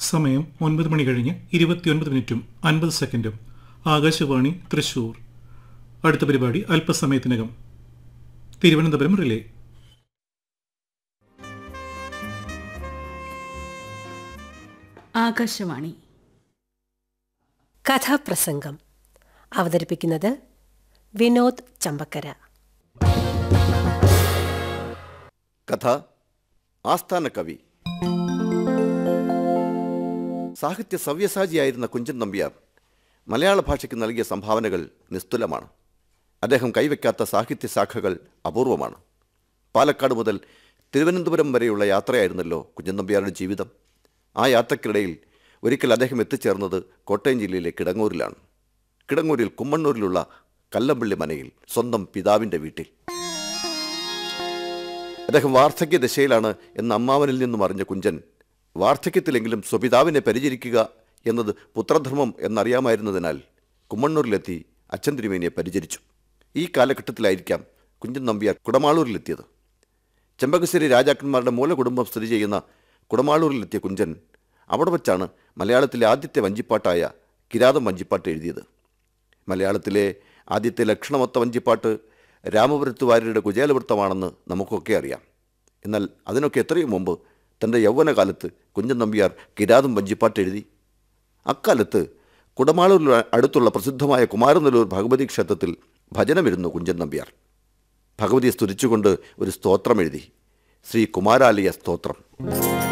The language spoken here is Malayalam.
സമയം ഒൻപത് മണി കഴിഞ്ഞ് ഇരുപത്തിയൊൻപത് മിനിറ്റും അൻപത് സെക്കൻഡും ആകാശവാണി തൃശൂർ അടുത്ത പരിപാടി അല്പസമയത്തിനകം തിരുവനന്തപുരം റിലേ ആകാശവാണി കഥാപ്രസംഗം അവതരിപ്പിക്കുന്നത് വിനോദ് ചമ്പക്കര കഥ ആസ്ഥാന കവി സാഹിത്യ സവ്യസാചിയായിരുന്ന കുഞ്ചൻ നമ്പ്യാർ മലയാള ഭാഷയ്ക്ക് നൽകിയ സംഭാവനകൾ നിസ്തുലമാണ് അദ്ദേഹം കൈവയ്ക്കാത്ത സാഹിത്യ ശാഖകൾ അപൂർവമാണ് പാലക്കാട് മുതൽ തിരുവനന്തപുരം വരെയുള്ള യാത്രയായിരുന്നല്ലോ കുഞ്ചൻ നമ്പ്യാരുടെ ജീവിതം ആ യാത്രക്കിടയിൽ ഒരിക്കൽ അദ്ദേഹം എത്തിച്ചേർന്നത് കോട്ടയം ജില്ലയിലെ കിടങ്ങൂരിലാണ് കിടങ്ങൂരിൽ കുമ്മണ്ണൂരിലുള്ള കല്ലമ്പള്ളി മനയിൽ സ്വന്തം പിതാവിൻ്റെ വീട്ടിൽ അദ്ദേഹം വാർദ്ധക്യ ദശയിലാണ് എന്ന അമ്മാവനിൽ നിന്നും അറിഞ്ഞ കുഞ്ചൻ വാർദ്ധക്യത്തിലെങ്കിലും സ്വപിതാവിനെ പരിചരിക്കുക എന്നത് പുത്രധർമ്മം എന്നറിയാമായിരുന്നതിനാൽ കുമ്മണ്ണൂരിലെത്തി അച്ഛൻ തിരുമേനിയെ പരിചരിച്ചു ഈ കാലഘട്ടത്തിലായിരിക്കാം കുഞ്ചൻ നമ്പ്യാർ കുടമാളൂരിലെത്തിയത് ചെമ്പകശ്ശേരി രാജാക്കന്മാരുടെ മൂലകുടുംബം സ്ഥിതി ചെയ്യുന്ന കുടമാളൂരിലെത്തിയ കുഞ്ചൻ അവിടെ വച്ചാണ് മലയാളത്തിലെ ആദ്യത്തെ വഞ്ചിപ്പാട്ടായ കിരാതം വഞ്ചിപ്പാട്ട് എഴുതിയത് മലയാളത്തിലെ ആദ്യത്തെ ലക്ഷണമൊത്ത വഞ്ചിപ്പാട്ട് രാമപുരത്ത് വാര്യരുടെ കുചേലവൃത്തമാണെന്ന് നമുക്കൊക്കെ അറിയാം എന്നാൽ അതിനൊക്കെ എത്രയും മുമ്പ് തൻ്റെ യൗവനകാലത്ത് കുഞ്ചൻ നമ്പ്യാർ കിരാതം വഞ്ചിപ്പാട്ട് എഴുതി അക്കാലത്ത് കുടമാളൂരിൽ അടുത്തുള്ള പ്രസിദ്ധമായ കുമാരനെല്ലൂർ ഭഗവതി ക്ഷേത്രത്തിൽ ഭജനമിരുന്നു കുഞ്ചൻ നമ്പ്യാർ ഭഗവതിയെ സ്തുതിച്ചുകൊണ്ട് ഒരു സ്തോത്രം എഴുതി ശ്രീ കുമാരാലയ സ്തോത്രം